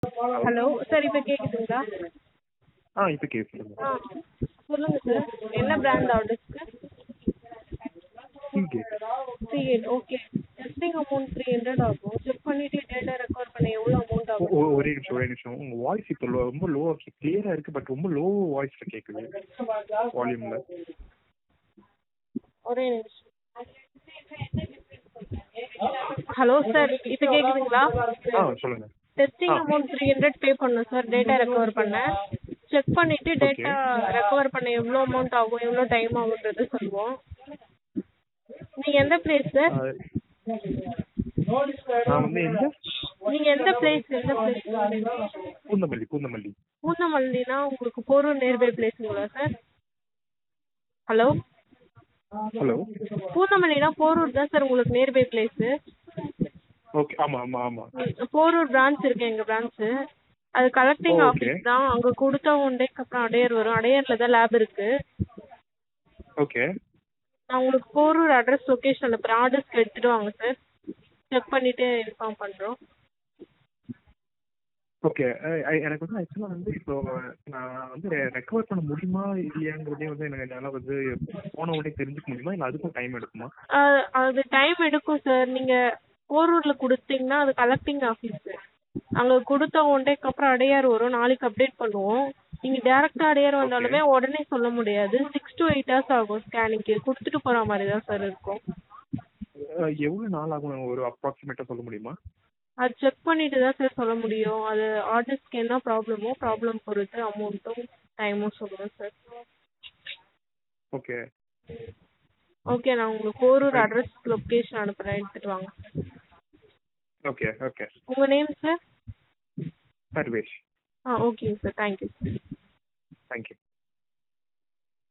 Hello sir இப்போ கேட்குதுங்களா ஆ இப்போ கேட்குதுங்க ஆ சொல்லுங்கள் சார் என்ன பிராண்ட் ஆர்டர்ஸ்க்கு Seagate three eight okay testing amount three hundred ஆகும் செக் பண்ணிவிட்டு டேட்டா ரெக்கவர் பண்ண எவ்வளோ அமௌண்ட் ஆகும் ஒரே நிமிஷம் ஒரே நிமிஷம் உங்கள் வாய்ஸ் இப்போ லோ ரொம்ப லோ கிளியராக இருக்குது பட் ரொம்ப லோ வாய்ஸில் கேட்குது வால்யூமில் ஒரே நிமிஷம் ஹலோ சார் இப்போ கேட்குதுங்களா ஆ சொல்லுங்கள் டெஸ்டிங் ஆ. அமௌண்ட் த்ரீ ஹண்ட்ரட் பே பண்ணணும் சார் டேட்டா ரெக்கவர் பண்ண செக் பண்ணிவிட்டு டேட்டா ரெக்கவர் பண்ண எவ்வளோ அமௌண்ட் ஆகும் எவ்வளோ டைம் ஆகுன்றது சொல்லுவோம் நீங்கள் எந்த பிளேஸ் சார் நான் வந்து எந்த நீங்கள் எந்த பிளேஸ் எந்த பிளேஸ் பூந்தமல்லி பூந்தமல்லி பூந்தமல்லினா உங்களுக்கு போரூர் நியர்பை பிளேஸுங்களா சார் ஹலோ ஹலோ பூந்தமல்லினா போரூர் தான் சார் உங்களுக்கு நியர்பை பிளேஸு ஓகே ஆமாம் ஆமாம் ஆமாம் போரூர் பிரான்ச் இருக்கு எங்கள் பிரான்ச்சு அது கலெக்டிங் ஓ, okay. ஆஃபீஸ் தான் அங்கே கொடுத்தா ஒன் டேக்கு அப்புறம் அடையார் வரும் அடையாரில் தான் லேப் இருக்கு ஓகே நான் உங்களுக்கு போரூர் அட்ரஸ் லொக்கேஷன் அனுப்புகிறேன் ஆர்டர்ஸ்க்கு எடுத்துகிட்டு வாங்க சார் செக் பண்ணிவிட்டு இன்ஃபார்ம் பண்ணுறோம் ஓகே எனக்கு வந்து ஆக்சுவலாக வந்து இப்போ நான் வந்து ரெக்கவர் பண்ண முடியுமா இல்லையாங்கிறதே வந்து எனக்கு என்னால் வந்து போன உடனே தெரிஞ்சுக்க முடியுமா இல்லை அதுக்கும் டைம் எடுக்குமா அது அது டைம் எடுக்கும் சார் நீங்கள் போரூரில் கொடுத்தீங்கன்னா அது கலெக்டிங் ஆஃபீஸு அங்கே கொடுத்த ஒன் டேக்கு அப்புறம் அடையார் வரும் நாளைக்கு அப்டேட் பண்ணுவோம் நீங்கள் டேரெக்டாக அடையார் வந்தாலுமே உடனே சொல்ல முடியாது சிக்ஸ் to எயிட் ஹவர்ஸ் ஆகும் ஸ்கேனிங்க்கு கொடுத்துட்டு போகிற மாதிரி தான் சார் இருக்கும் அஹ் எவ்வளோ நாள் ஆகும் ஒரு அப்ராக்சிமேட்டாக சொல்ல முடியுமா அது செக் பண்ணிட்டு தான் சார் சொல்ல முடியும் அது ஆர்டர்ஸ்க்கு என்ன ப்ராப்ளமோ ப்ராப்ளம் பொறுத்து அமௌண்ட்டும் டைமும் சொல்லுவேன் சார் ஓகே ஓகே நான் உங்களுக்கு போரூர் அட்ரஸ் லொக்கேஷன் அனுப்புகிறேன் எடுத்துகிட்டு வாங்க ஓகே ஓகே உங்கள் நேம் சார் சர்வேஷ் ஆ ஓகேங்க சார் தேங்க்யூ தேங்க்யூ